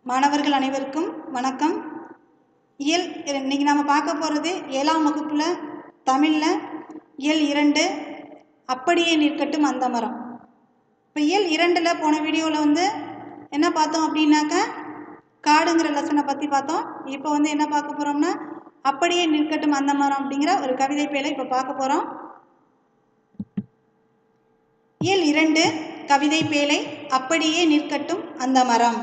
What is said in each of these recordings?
மாணவர்கள் அனைவருக்கும் வணக்கம் இயல் இன்னைக்கு நம்ம பார்க்க போகிறது ஏழாம் வகுப்பில் தமிழில் இயல் இரண்டு அப்படியே நிற்கட்டும் அந்த மரம் இப்போ இயல் இரண்டில் போன வீடியோவில் வந்து என்ன பார்த்தோம் அப்படின்னாக்கா காடுங்கிற லெசனை பற்றி பார்த்தோம் இப்போ வந்து என்ன பார்க்க போகிறோம்னா அப்படியே நிற்கட்டும் அந்த மரம் அப்படிங்கிற ஒரு கவிதை பேலை இப்போ பார்க்க போகிறோம் இயல் இரண்டு கவிதை பேலை அப்படியே நிற்கட்டும் அந்த மரம்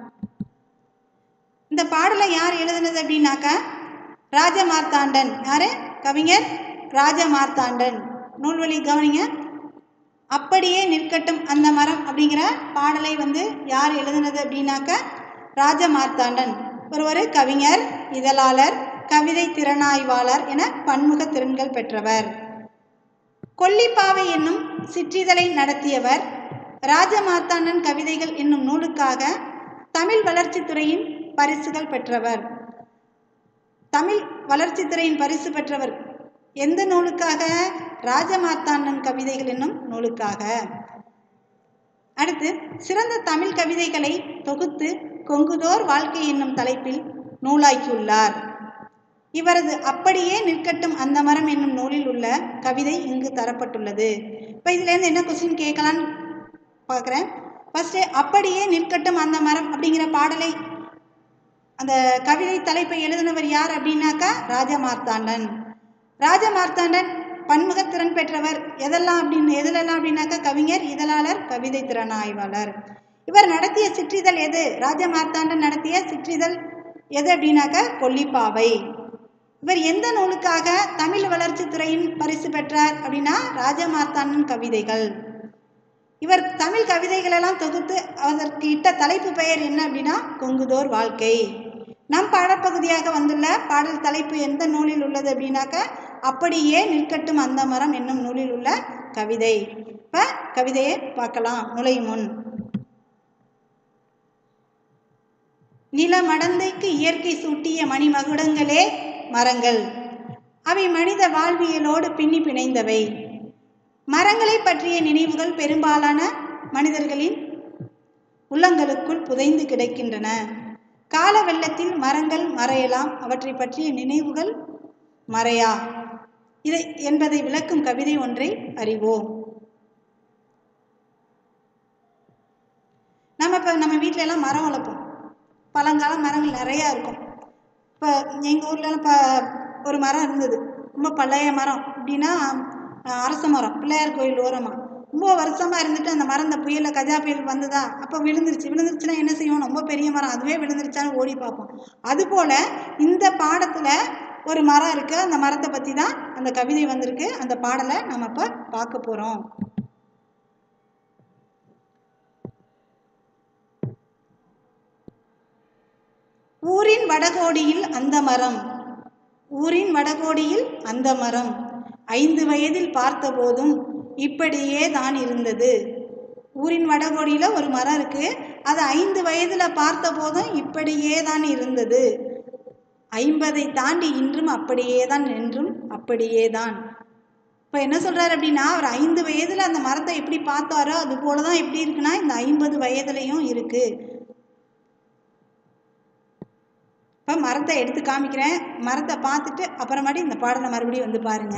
இந்த பாடலை யார் எழுதுனது அப்படின்னாக்கா ராஜமார்த்தாண்டன் யாரு கவிஞர் ராஜமார்த்தாண்டன் நூல்வழி கவனிங்க அப்படியே நிற்கட்டும் அந்த மரம் அப்படிங்கிற பாடலை வந்து யார் எழுதுனது அப்படின்னாக்கா ராஜமார்த்தாண்டன் ஒருவர் கவிஞர் இதழாளர் கவிதை திறனாய்வாளர் என பன்முக திறன்கள் பெற்றவர் கொல்லிப்பாவை என்னும் சிற்றிதழை நடத்தியவர் ராஜமார்த்தாண்டன் கவிதைகள் என்னும் நூலுக்காக தமிழ் வளர்ச்சித்துறையின் பரிசுகள் பெற்றவர் தமிழ் வளர்ச்சித்துறையின் பரிசு பெற்றவர் எந்த நூலுக்காக ராஜமார்த்தாண்டன் கவிதைகள் என்னும் நூலுக்காக அடுத்து சிறந்த தமிழ் கவிதைகளை தொகுத்து கொங்குதோர் வாழ்க்கை என்னும் தலைப்பில் நூலாக்கியுள்ளார் இவரது அப்படியே நிற்கட்டும் அந்த மரம் என்னும் நூலில் உள்ள கவிதை இங்கு தரப்பட்டுள்ளது இப்போ இதுலேருந்து என்ன கொஸ்டின் கேட்கலான்னு பார்க்குறேன் ஃபஸ்ட்டு அப்படியே நிற்கட்டும் அந்த மரம் அப்படிங்கிற பாடலை அந்த கவிதை தலைப்பை எழுதினவர் யார் அப்படின்னாக்கா ராஜமார்த்தாண்டன் ராஜமார்த்தாண்டன் பன்முக திறன் பெற்றவர் எதெல்லாம் அப்படின்னு எதுலெல்லாம் அப்படின்னாக்கா கவிஞர் இதழாளர் கவிதை திறன் ஆய்வாளர் இவர் நடத்திய சிற்றிதழ் எது ராஜமார்த்தாண்டன் நடத்திய சிற்றிதழ் எது அப்படின்னாக்கா கொல்லிப்பாவை இவர் எந்த நூலுக்காக தமிழ் வளர்ச்சி துறையின் பரிசு பெற்றார் அப்படின்னா ராஜமார்த்தாண்டன் கவிதைகள் இவர் தமிழ் கவிதைகளெல்லாம் தொகுத்து அதற்கு இட்ட தலைப்பு பெயர் என்ன அப்படின்னா கொங்குதோர் வாழ்க்கை நம் பாடப்பகுதியாக வந்துள்ள பாடல் தலைப்பு எந்த நூலில் உள்ளது அப்படின்னாக்க அப்படியே நிற்கட்டும் அந்த மரம் என்னும் நூலில் உள்ள கவிதை இப்போ கவிதையை பார்க்கலாம் நுழையும் முன் நிலமடந்தைக்கு இயற்கை சூட்டிய மணிமகுடங்களே மரங்கள் அவை மனித வாழ்வியலோடு பின்னி பிணைந்தவை மரங்களை பற்றிய நினைவுகள் பெரும்பாலான மனிதர்களின் உள்ளங்களுக்குள் புதைந்து கிடக்கின்றன கால வெள்ளத்தில் மரங்கள் மறையலாம் அவற்றை பற்றிய நினைவுகள் மறையா இதை என்பதை விளக்கும் கவிதை ஒன்றை அறிவோம் நம்ம இப்போ நம்ம வீட்டில எல்லாம் மரம் வளர்ப்போம் பழங்கால மரங்கள் நிறையா இருக்கும் இப்போ எங்கள் ஊர்லலாம் இப்போ ஒரு மரம் இருந்தது ரொம்ப பழைய மரம் அப்படின்னா அரச மரம் பிள்ளையார் கோயில் ஓரமாக ரொம்ப வருஷமாக இருந்துட்டு அந்த மரம் இந்த புயலில் கஜா புயல் வந்ததா அப்போ விழுந்துருச்சு விழுந்துருச்சுன்னா என்ன செய்வோம் ரொம்ப பெரிய மரம் அதுவே விழுந்துருச்சான்னு ஓடி பார்ப்போம் அதுபோல் இந்த பாடத்தில் ஒரு மரம் இருக்குது அந்த மரத்தை பற்றி தான் அந்த கவிதை வந்திருக்கு அந்த பாடலை நம்ம இப்போ பார்க்க போகிறோம் ஊரின் வடகோடியில் அந்த மரம் ஊரின் வடகோடியில் அந்த மரம் ஐந்து வயதில் பார்த்தபோதும் இப்படியே தான் இருந்தது ஊரின் வடகோடியில் ஒரு மரம் இருக்குது அது ஐந்து வயதில் பார்த்த போதும் இப்படியே தான் இருந்தது ஐம்பதை தாண்டி இன்றும் அப்படியே தான் என்றும் அப்படியே தான் இப்போ என்ன சொல்கிறார் அப்படின்னா அவர் ஐந்து வயதில் அந்த மரத்தை எப்படி பார்த்தாரோ அது போல தான் எப்படி இருக்குன்னா இந்த ஐம்பது வயதுலையும் இருக்குது இப்போ மரத்தை எடுத்து காமிக்கிறேன் மரத்தை பார்த்துட்டு அப்புறமாட்டி இந்த பாடலை மறுபடியும் வந்து பாருங்க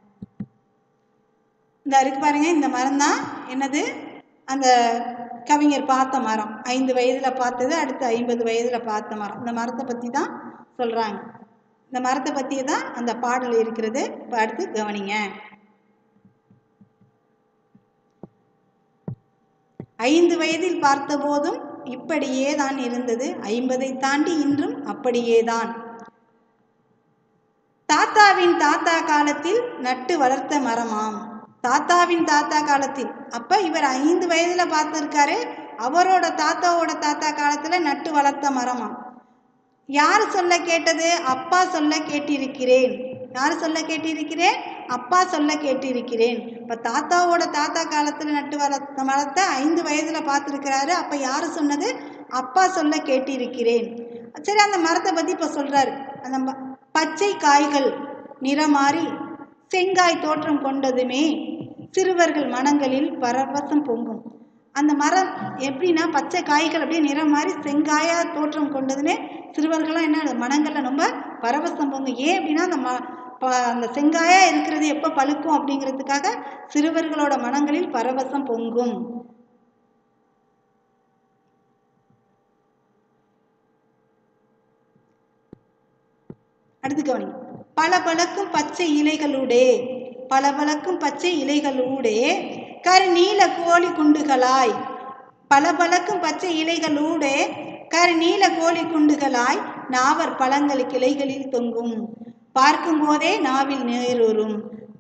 இந்த இருக்கு பாருங்க இந்த மரம் தான் என்னது அந்த கவிஞர் பார்த்த மரம் ஐந்து வயதில் பார்த்தது அடுத்து ஐம்பது வயதில் பார்த்த மரம் இந்த மரத்தை பற்றி தான் சொல்கிறாங்க இந்த மரத்தை பற்றி தான் அந்த பாடல் இருக்கிறது இப்போ அடுத்து கவனிங்க ஐந்து வயதில் பார்த்தபோதும் இப்படியே தான் இருந்தது ஐம்பதை தாண்டி இன்றும் அப்படியே தான் தாத்தாவின் தாத்தா காலத்தில் நட்டு வளர்த்த மரமாம் தாத்தாவின் தாத்தா காலத்தில் அப்ப இவர் ஐந்து வயதுல பார்த்துருக்காரு அவரோட தாத்தாவோட தாத்தா காலத்துல நட்டு வளர்த்த மரமாம் யார் சொல்ல கேட்டது அப்பா சொல்ல கேட்டிருக்கிறேன் யார் சொல்ல கேட்டிருக்கிறேன் அப்பா சொல்ல கேட்டிருக்கிறேன் இப்போ தாத்தாவோட தாத்தா காலத்தில் நட்டு வளர்த்த மரத்தை ஐந்து வயதில் பார்த்துருக்கிறாரு அப்போ யார் சொன்னது அப்பா சொல்ல கேட்டிருக்கிறேன் சரி அந்த மரத்தை பற்றி இப்போ சொல்கிறாரு அந்த பச்சை காய்கள் நிறமாறி செங்காய் தோற்றம் கொண்டதுமே சிறுவர்கள் மனங்களில் பரவசம் பொங்கும் அந்த மரம் எப்படின்னா பச்சை காய்கள் அப்படியே நிறம் மாதிரி செங்காயா தோற்றம் கொண்டதுன்னு சிறுவர்கள்லாம் என்ன மனங்களில் ரொம்ப பரவசம் பொங்கும் ஏன் அப்படின்னா அந்த ம ப- அந்த செங்காயா இருக்கிறது எப்போ பழுக்கும் அப்படிங்கிறதுக்காக சிறுவர்களோட மனங்களில் பரவசம் பொங்கும் அடுத்து கவனி பளபளக்கும் பச்சை இலைகளூடே பளபளக்கும் பச்சை இலைகளூடே கருநீல கோழி குண்டுகளாய் பளபளக்கும் பச்சை இலைகளூடே கருநீல கோழி குண்டுகளாய் நாவர் பழங்கள் கிளைகளில் தொங்கும் பார்க்கும் போதே நாவில் நீரூறும்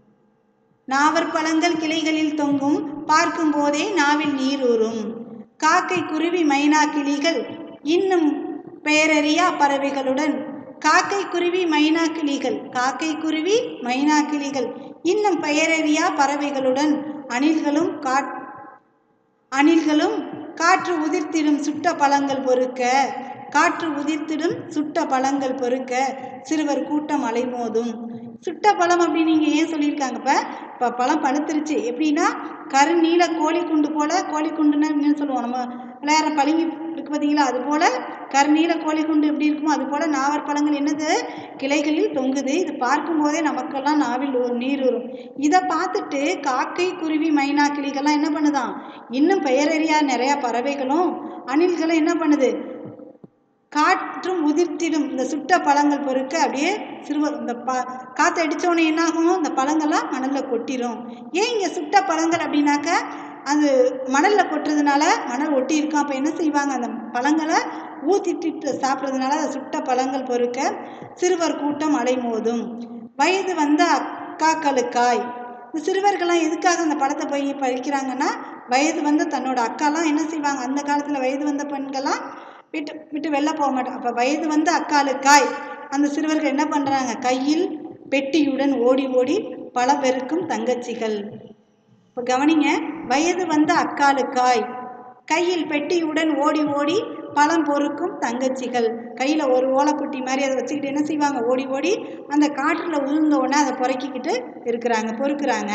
நாவர் பழங்கள் கிளைகளில் தொங்கும் பார்க்கும் போதே நாவில் நீரூறும் காக்கை குருவி மைனா கிளிகள் இன்னும் பெயரறியா பறவைகளுடன் காக்கை குருவி மைனா கிளிகள் காக்கை குருவி மைனா கிளிகள் இன்னும் பெயரறியா பறவைகளுடன் அணில்களும் காட் அணில்களும் காற்று உதிர்த்திடும் சுட்ட பழங்கள் பொறுக்க காற்று உதிர்த்திடும் சுட்ட பழங்கள் பொறுக்க சிறுவர் கூட்டம் அலைமோதும் சுட்ட பழம் அப்படின்னு நீங்கள் ஏன் சொல்லியிருக்காங்க இப்போ இப்போ பழம் பழுத்துருச்சு எப்படின்னா கருநீல கோழி குண்டு போல கோழி குண்டுன்னு என்ன சொல்லுவோம் நம்ம விளையாடுற பளிங்கு இருக்கு பார்த்தீங்களா அது போல கருநீல கோழி குண்டு எப்படி இருக்குமோ அது போல நாவர் பழங்கள் என்னது கிளைகளில் தொங்குது இது பார்க்கும்போதே நமக்கெல்லாம் நாவில் ஒரு நீர் வரும் இதை பார்த்துட்டு காக்கை குருவி மைனா கிளிகள்லாம் என்ன பண்ணுதான் இன்னும் பெயரறியா நிறையா பறவைகளும் அணில்களும் என்ன பண்ணுது காற்றும் உதிர்த்திடும் இந்த சுட்ட பழங்கள் பொறுக்க அப்படியே சிறுவர் இந்த ப காற்று அடித்தோடனே என்னாகும் இந்த பழங்கள்லாம் மணலில் கொட்டிடும் ஏன் இங்கே சுட்ட பழங்கள் அப்படின்னாக்கா அது மணலில் கொட்டுறதுனால மணல் ஒட்டி இருக்கும் அப்போ என்ன செய்வாங்க அந்த பழங்களை ஊற்றிட்டு சாப்பிட்றதுனால அது சுட்ட பழங்கள் பொறுக்க சிறுவர் கூட்டம் அலைமோதும் வயது வந்த அக்காக்களுக்காய் இந்த சிறுவர்கள்லாம் எதுக்காக அந்த பழத்தை போய் பறிக்கிறாங்கன்னா வயது வந்து தன்னோட அக்காலாம் என்ன செய்வாங்க அந்த காலத்தில் வயது வந்த பெண்கள்லாம் விட்டு விட்டு வெளில போக மாட்டோம் அப்போ வயது வந்த அக்காளுக்காய் அந்த சிறுவர்கள் என்ன பண்ணுறாங்க கையில் பெட்டியுடன் ஓடி ஓடி பல பெருக்கும் தங்கச்சிகள் இப்போ கவனிங்க வயது வந்த அக்காளுக்காய் கையில் பெட்டியுடன் ஓடி ஓடி பழம் பொறுக்கும் தங்கச்சிகள் கையில் ஒரு ஓலைப்புட்டி மாதிரி அதை வச்சுக்கிட்டு என்ன செய்வாங்க ஓடி ஓடி அந்த காற்றில் உளுந்த உடனே அதை பொறுக்கிக்கிட்டு இருக்கிறாங்க பொறுக்குறாங்க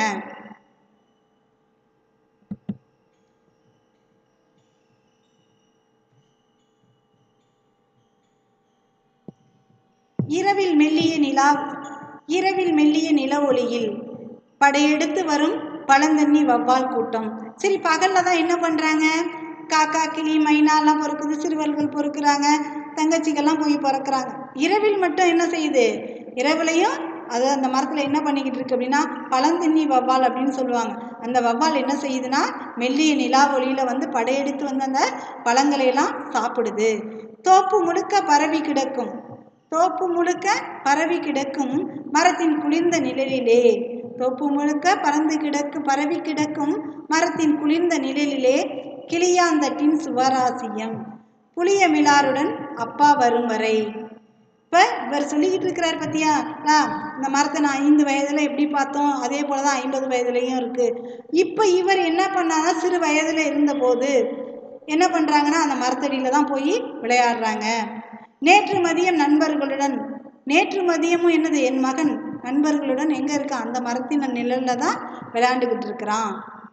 இரவில் மெல்லிய நிலா இரவில் மெல்லிய நில ஒளியில் படையெடுத்து வரும் பழந்தண்ணி வவ்வால் கூட்டம் சரி பகல்ல தான் என்ன பண்றாங்க காக்கா கிளி மைனாலாம் பொறுக்குது சிறுவர்கள் பொறுக்குறாங்க தங்கச்சிகள்லாம் போய் பிறக்கிறாங்க இரவில் மட்டும் என்ன செய்யுது இரவுலையும் அது அந்த மரத்தில் என்ன பண்ணிக்கிட்டு இருக்கு அப்படின்னா பழந்தண்ணி வவ்வால் அப்படின்னு சொல்லுவாங்க அந்த வவ்வால் என்ன செய்யுதுன்னா மெல்லிய நிலா ஒளியில் வந்து படையெடுத்து வந்து அந்த பழங்களை எல்லாம் சாப்பிடுது தோப்பு முழுக்க பரவி கிடக்கும் தோப்பு முழுக்க பரவி கிடக்கும் மரத்தின் குளிர்ந்த நிழலிலே தோப்பு முழுக்க பறந்து கிடக்கும் பரவி கிடக்கும் மரத்தின் குளிர்ந்த நிழலிலே கிளியாந்தட்டின் சுவராசியம் புளிய மிலாருடன் அப்பா வரும் வரை இப்போ இவர் சொல்லிக்கிட்டு இருக்கிறார் பார்த்தியா லா, இந்த மரத்தை நான் ஐந்து வயதில் எப்படி பார்த்தோம் அதே போல தான் ஐம்பது வயதுலேயும் இருக்குது இப்போ இவர் என்ன பண்ணாங்க சிறு வயதில் இருந்தபோது என்ன பண்ணுறாங்கன்னா அந்த மரத்தடியில் தான் போய் விளையாடுறாங்க நேற்று மதியம் நண்பர்களுடன் நேற்று மதியமும் என்னது என் மகன் நண்பர்களுடன் எங்கே இருக்கான் அந்த மரத்தின் நிழலில் தான் விளையாண்டுக்கிட்டு இருக்கிறான்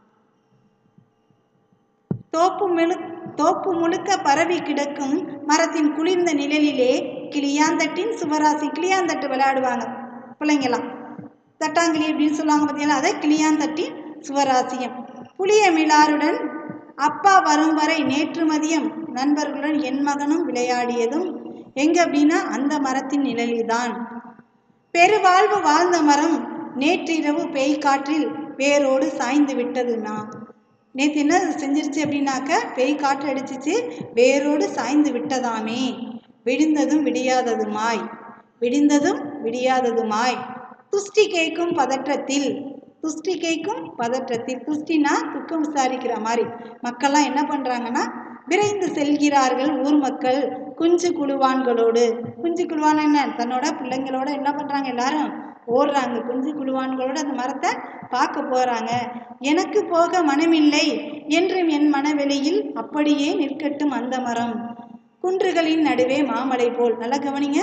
தோப்பு முழு தோப்பு முழுக்க பரவி கிடக்கும் மரத்தின் குளிர்ந்த நிழலிலே கிளியாந்தட்டின் சுவராசி கிளியாந்தட்டு விளையாடுவாங்க பிள்ளைங்களாம் தட்டாங்கிளி அப்படின்னு சொல்லுவாங்க பார்த்தீங்களா அதை கிளியாந்தட்டின் சுவராசியம் புளிய மிலாருடன் அப்பா வரும் வரை நேற்று மதியம் நண்பர்களுடன் என் மகனும் விளையாடியதும் எங்க அப்படின்னா அந்த மரத்தின் நிழலில்தான் பெருவாழ்வு வாழ்ந்த மரம் நேற்றிரவு பேய் காற்றில் வேரோடு சாய்ந்து விட்டதுன்னா நேற்று என்ன செஞ்சிருச்சு அப்படின்னாக்க பேய் காற்று அடிச்சிச்சு வேரோடு சாய்ந்து விட்டதாமே விடிந்ததும் விடியாததுமாய் விடிந்ததும் விடியாததுமாய் துஷ்டி கேட்கும் பதற்றத்தில் துஷ்டி கேட்கும் பதற்றத்தில் துஷ்டினா துக்கம் விசாரிக்கிற மாதிரி மக்கள்லாம் என்ன பண்ணுறாங்கன்னா விரைந்து செல்கிறார்கள் ஊர் மக்கள் குஞ்சு குழுவான்களோடு குஞ்சு குழுவான் என்ன தன்னோட பிள்ளைங்களோட என்ன பண்ணுறாங்க எல்லாரும் ஓடுறாங்க குஞ்சு குழுவான்களோட அந்த மரத்தை பார்க்க போகிறாங்க எனக்கு போக மனமில்லை என்றும் என் மனவெளியில் அப்படியே நிற்கட்டும் அந்த மரம் குன்றுகளின் நடுவே மாமலை போல் நல்லா கவனிங்க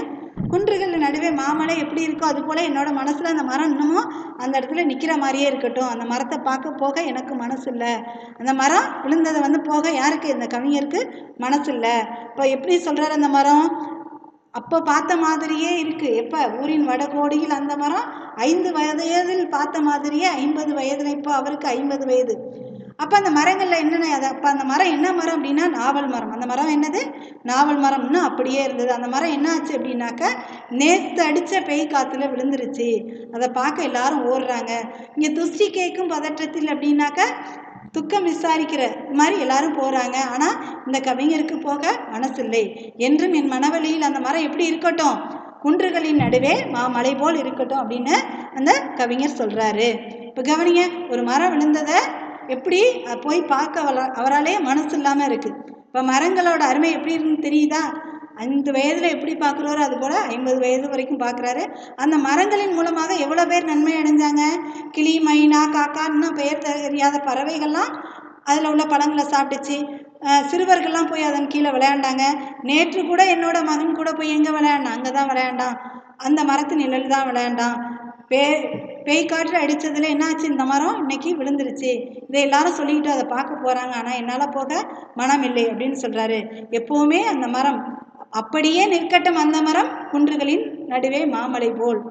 குன்றுகள் நடுவே மாமலை எப்படி இருக்கோ அது போல் என்னோட மனசில் அந்த மரம் இன்னமும் அந்த இடத்துல நிற்கிற மாதிரியே இருக்கட்டும் அந்த மரத்தை பார்க்க போக எனக்கு மனசு இல்லை அந்த மரம் விழுந்ததை வந்து போக யாருக்கு இந்த கவிஞருக்கு மனசு இல்லை இப்போ எப்படி சொல்கிறார் அந்த மரம் அப்போ பார்த்த மாதிரியே இருக்குது எப்போ ஊரின் வடகோடியில் அந்த மரம் ஐந்து வயதில் பார்த்த மாதிரியே ஐம்பது வயதில் இப்போ அவருக்கு ஐம்பது வயது அப்போ அந்த மரங்களில் என்னென்ன அது அப்போ அந்த மரம் என்ன மரம் அப்படின்னா நாவல் மரம் அந்த மரம் என்னது நாவல் மரம் இன்னும் அப்படியே இருந்தது அந்த மரம் என்ன ஆச்சு அப்படின்னாக்கா நேற்று அடித்த பேய் காற்றுல விழுந்துருச்சு அதை பார்க்க எல்லாரும் ஓடுறாங்க இங்கே துஷ்டி கேட்கும் பதற்றத்தில் அப்படின்னாக்கா துக்கம் விசாரிக்கிற மாதிரி எல்லாரும் போகிறாங்க ஆனால் இந்த கவிஞருக்கு போக மனசில்லை என்றும் என் மனவெளியில் அந்த மரம் எப்படி இருக்கட்டும் குன்றுகளின் நடுவே மாமலை போல் இருக்கட்டும் அப்படின்னு அந்த கவிஞர் சொல்கிறாரு இப்போ கவனிங்க ஒரு மரம் விழுந்ததை எப்படி அஹ், போய் பார்க்க அவளா- அவராலே மனசு இல்லாமல் இருக்குது இப்போ மரங்களோட அருமை எப்படி இருக்குன்னு தெரியுதா ஐந்து வயதில் எப்படி பார்க்குறாரோ அது போல் ஐம்பது வயது வரைக்கும் பார்க்குறாரு அந்த மரங்களின் மூலமாக எவ்வளோ பேர் நன்மை அடைஞ்சாங்க கிளி மைனா காக்கா இன்னும் பெயர் தெரியாத பறவைகள்லாம் அதில் உள்ள பழங்களை சாப்பிட்டுச்சு அஹ் சிறுவர்கள்லாம் போய் அதன் கீழே விளையாண்டாங்க நேற்று கூட என்னோட மகன் கூட போய் எங்கே விளையாண்டான் அங்கே தான் விளையாண்டான் அந்த மரத்து நிழல் தான் விளையாண்டான் பே பேய் காற்று அடித்ததில் என்னாச்சு இந்த மரம் இன்னைக்கு விழுந்துருச்சு இதை எல்லாரும் சொல்லிக்கிட்டு அதை பார்க்க போகிறாங்க ஆனால் என்னால் போக மனம் இல்லை அப்படின்னு சொல்கிறாரு எப்போவுமே அந்த மரம் அப்படியே நிற்கட்டும் அந்த மரம் குன்றுகளின் நடுவே மாமலை போல்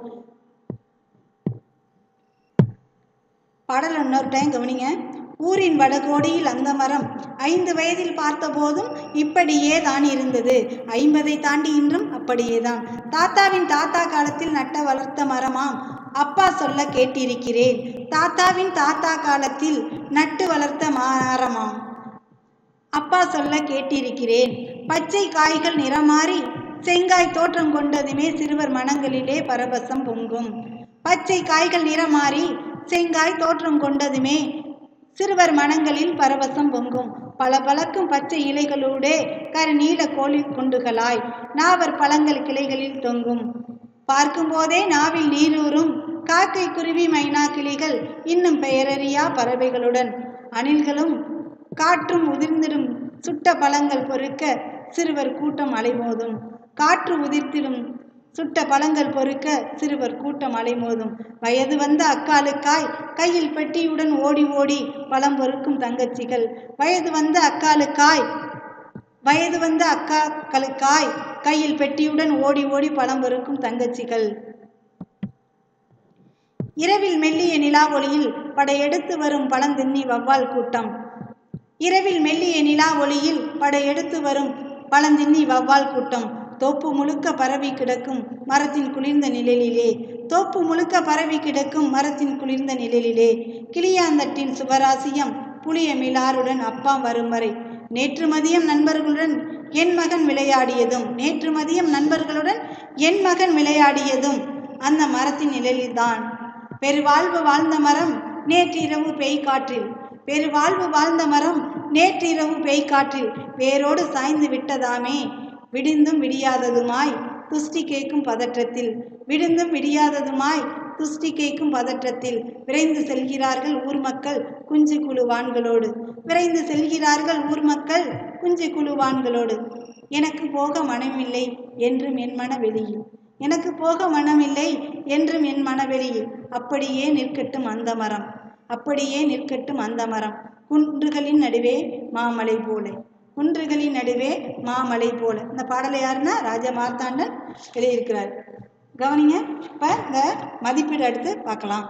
பாடல் இன்னொரு டைம் கவனிங்க ஊரின் வடகோடியில் அந்த மரம் ஐந்து வயதில் பார்த்தபோதும் இப்படியே தான் இருந்தது ஐம்பதை தாண்டி இன்றும் அப்படியே தான் தாத்தாவின் தாத்தா காலத்தில் நட்ட வளர்த்த மரமாம் அப்பா சொல்ல கேட்டிருக்கிறேன் தாத்தாவின் தாத்தா காலத்தில் நட்டு வளர்த்த மரமாம் அப்பா சொல்ல கேட்டிருக்கிறேன் பச்சை காய்கள் நிறமாறி செங்காய் தோற்றம் கொண்டதுமே சிறுவர் மனங்களிலே பரவசம் பொங்கும் பச்சை காய்கள் நிறமாறி செங்காய் தோற்றம் கொண்டதுமே சிறுவர் மனங்களில் பரவசம் பொங்கும் பல பழக்கும் பச்சை இலைகளூடே கருநீல கோழி குண்டுகளாய் நாவர் பழங்கள் கிளைகளில் தொங்கும் பார்க்கும்போதே நாவில் நீரூறும் காக்கை குருவி மைனா கிளிகள் இன்னும் பெயரறியா பறவைகளுடன் அணில்களும் காற்றும் உதிர்ந்திடும் சுட்ட பழங்கள் பொறுக்க சிறுவர் கூட்டம் அலைமோதும் காற்று உதிர்த்திடும் சுட்ட பழங்கள் பொறுக்க சிறுவர் கூட்டம் அலைமோதும் வயது வந்த அக்காளுக்காய் கையில் பெட்டியுடன் ஓடி ஓடி பழம் பொறுக்கும் தங்கச்சிகள் வயது வந்த அக்காளுக்காய் வயது வந்த அக்காக்களுக்காய் கையில் பெட்டியுடன் ஓடி ஓடி பழம் பொறுக்கும் தங்கச்சிகள் இரவில் மெல்லிய நிலா ஒளியில் படையெடுத்து வரும் பழந்தின்னி வவ்வால் கூட்டம் இரவில் மெல்லிய நிலா ஒளியில் படையெடுத்து வரும் பழந்தின்னி வவ்வால் கூட்டம் தோப்பு முழுக்க பரவி கிடக்கும் மரத்தின் குளிர்ந்த நிழலிலே தோப்பு முழுக்க பரவி கிடக்கும் மரத்தின் குளிர்ந்த நிழலிலே கிளியாந்தட்டின் சுவராசியம் புளிய மிலாருடன் அப்பா வரும் வரை நேற்று மதியம் நண்பர்களுடன் என் மகன் விளையாடியதும் நேற்று மதியம் நண்பர்களுடன் என் மகன் விளையாடியதும் அந்த மரத்தின் நிழலில்தான் பெருவாழ்வு வாழ்ந்த மரம் நேற்றிரவு பேய் காற்றில் பெருவாழ்வு வாழ்ந்த மரம் நேற்றிரவு பேய் காற்றில் வேரோடு சாய்ந்து விட்டதாமே விடிந்தும் விடியாததுமாய் துஷ்டி கேட்கும் பதற்றத்தில் விடிந்தும் விடியாததுமாய் துஷ்டி கேட்கும் பதற்றத்தில் விரைந்து செல்கிறார்கள் ஊர் மக்கள் குஞ்சு குழுவான்களோடு விரைந்து செல்கிறார்கள் ஊர் மக்கள் குஞ்சு குழுவான்களோடு எனக்கு போக மனமில்லை என்றும் என் மனவெளியில் எனக்கு போக மனமில்லை என்றும் என் மனவெளியில் அப்படியே நிற்கட்டும் அந்த மரம் அப்படியே நிற்கட்டும் அந்த மரம் குன்றுகளின் நடுவே மாமலை போல குன்றுகளின் நடுவே மாமலை போல இந்த பாடலை யாருன்னா ராஜா மார்த்தாண்டன் எழுதியிருக்கிறார் கவனிங்க இப்போ இந்த மதிப்பீடு அடுத்து பார்க்கலாம்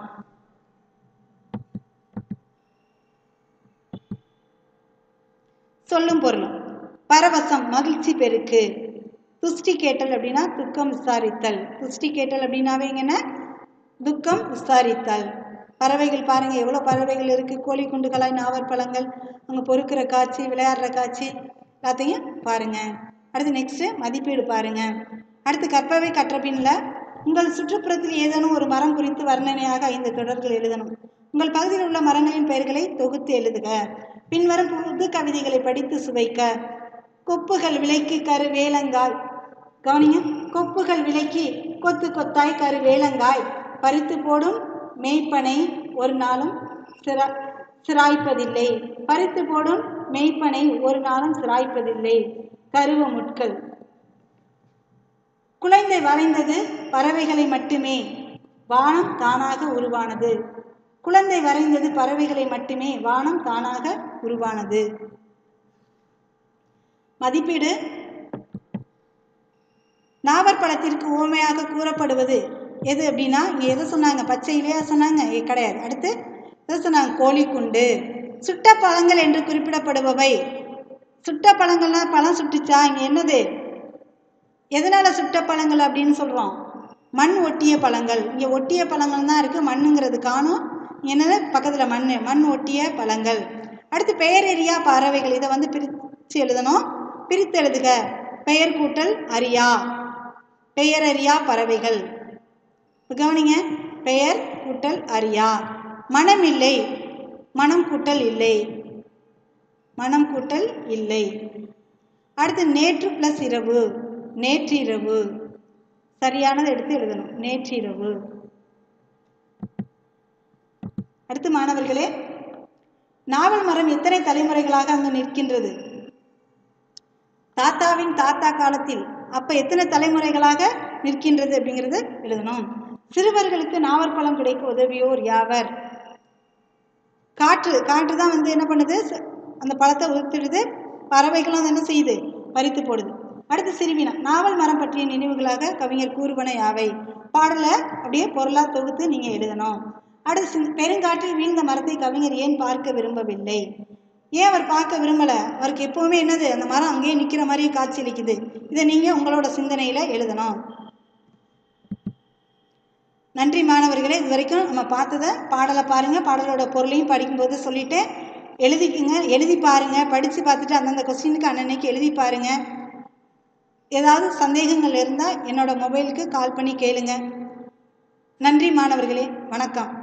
சொல்லும் பொருளும் பரவசம் மகிழ்ச்சி பெருக்கு துஷ்டி கேட்டல் அப்படின்னா துக்கம் விசாரித்தல் துஷ்டி கேட்டல் அப்படின்னாவே என்ன துக்கம் விசாரித்தல் பறவைகள் பாருங்க எவ்வளோ பறவைகள் இருக்கு கோழி குண்டுகளாய் நாவற் பழங்கள் அங்கே பொறுக்கிற காட்சி விளையாடுற காட்சி எல்லாத்தையும் பாருங்க அடுத்து நெக்ஸ்ட் மதிப்பீடு பாருங்க அடுத்து கற்பவை கற்ற பின்ல உங்கள் சுற்றுப்புறத்தில் ஏதேனும் ஒரு மரம் குறித்து வர்ணனையாக ஐந்து தொடர்கள் எழுதணும் உங்கள் பகுதியில் உள்ள மரங்களின் பெயர்களை தொகுத்து எழுதுக பின்வரும் புது கவிதைகளை படித்து சுவைக்க கொப்புகள் விலைக்கு கரு வேலங்காய் கவனிங்க கொப்புகள் விலைக்கு கொத்து கொத்தாய் கரு வேலங்காய் பறித்து போடும் மேய்ப்பனை ஒரு நாளும் சிரா சிராய்ப்பதில்லை பறித்து போடும் மேய்ப்பனை ஒரு நாளும் சிராய்ப்பதில்லை கருவ முட்கள் குழந்தை வரைந்தது பறவைகளை மட்டுமே வானம் தானாக உருவானது குழந்தை வரைந்தது பறவைகளை மட்டுமே வானம் தானாக உருவானது மதிப்பீடு நாவற்பழத்திற்கு ஓமையாக கூறப்படுவது எது அப்படின்னா இங்கே எதை சொன்னாங்க பச்சை இலையா சொன்னாங்க ஏ கிடையாது அடுத்து எதை சொன்னாங்க கோழிக்குண்டு சுட்ட பழங்கள் என்று குறிப்பிடப்படுபவை சுட்ட பழங்கள்னா பழம் சுட்டுச்சா இங்கே என்னது எதனால் சுட்ட பழங்கள் அப்படின்னு சொல்கிறோம் மண் ஒட்டிய பழங்கள் இங்கே ஒட்டிய பழங்கள் தான் இருக்குது மண்ணுங்கிறது காணும் என்னது பக்கத்தில் மண் மண் ஒட்டிய பழங்கள் அடுத்து பெயரெறியா பறவைகள் இதை வந்து பிரித்து எழுதணும் பிரித்து எழுதுக பெயர் கூட்டல் அறியா பெயரறியா பறவைகள் இப்ப கவனிங்க பெயர் கூட்டல் அறியா மனம் இல்லை மனம் கூட்டல் இல்லை மனம் கூட்டல் இல்லை அடுத்து நேற்று ப்ளஸ் இரவு நேற்றிரவு சரியானதை எடுத்து எழுதணும் நேற்றிரவு அடுத்து மாணவர்களே நாவல் மரம் எத்தனை தலைமுறைகளாக அங்கு நிற்கின்றது தாத்தாவின் தாத்தா காலத்தில் அப்ப எத்தனை தலைமுறைகளாக நிற்கின்றது அப்படிங்கிறது எழுதணும் சிறுவர்களுக்கு நாவற்பழம் கிடைக்க உதவியோர் யாவர் காற்று காற்று தான் வந்து என்ன பண்ணுது ச- அந்த பழத்தை உதிர்த்திடுது பறவைகளும் அதை என்ன செய்யுது பறித்து போடுது அடுத்து சிறுவினா நாவல் மரம் பற்றிய நினைவுகளாக கவிஞர் கூறுவன யாவை பாடலை அப்படியே பொருளா தொகுத்து நீங்க எழுதணும் அடுத்து சின்- பெருங்காற்றில் வீழ்ந்த மரத்தை கவிஞர் ஏன் பார்க்க விரும்பவில்லை ஏன் அவர் பார்க்க விரும்பல அவருக்கு எப்பவுமே என்னது அந்த மரம் அங்கேயே நிக்கிற மாதிரியே காட்சியளிக்குது இதை நீங்க உங்களோட சிந்தனையில எழுதணும் நன்றி மாணவர்களே இது வரைக்கும் நம்ம பார்த்ததை பாடலை பாருங்கள் பாடலோட பொருளையும் படிக்கும்போது சொல்லிட்டேன் எழுதிக்குங்க எழுதி பாருங்கள் படித்து பார்த்துட்டு அந்தந்த கொஸ்டினுக்கு அன்னன்னைக்கு எழுதி பாருங்கள் ஏதாவது சந்தேகங்கள் இருந்தால் என்னோட மொபைலுக்கு கால் பண்ணி கேளுங்க நன்றி மாணவர்களே வணக்கம்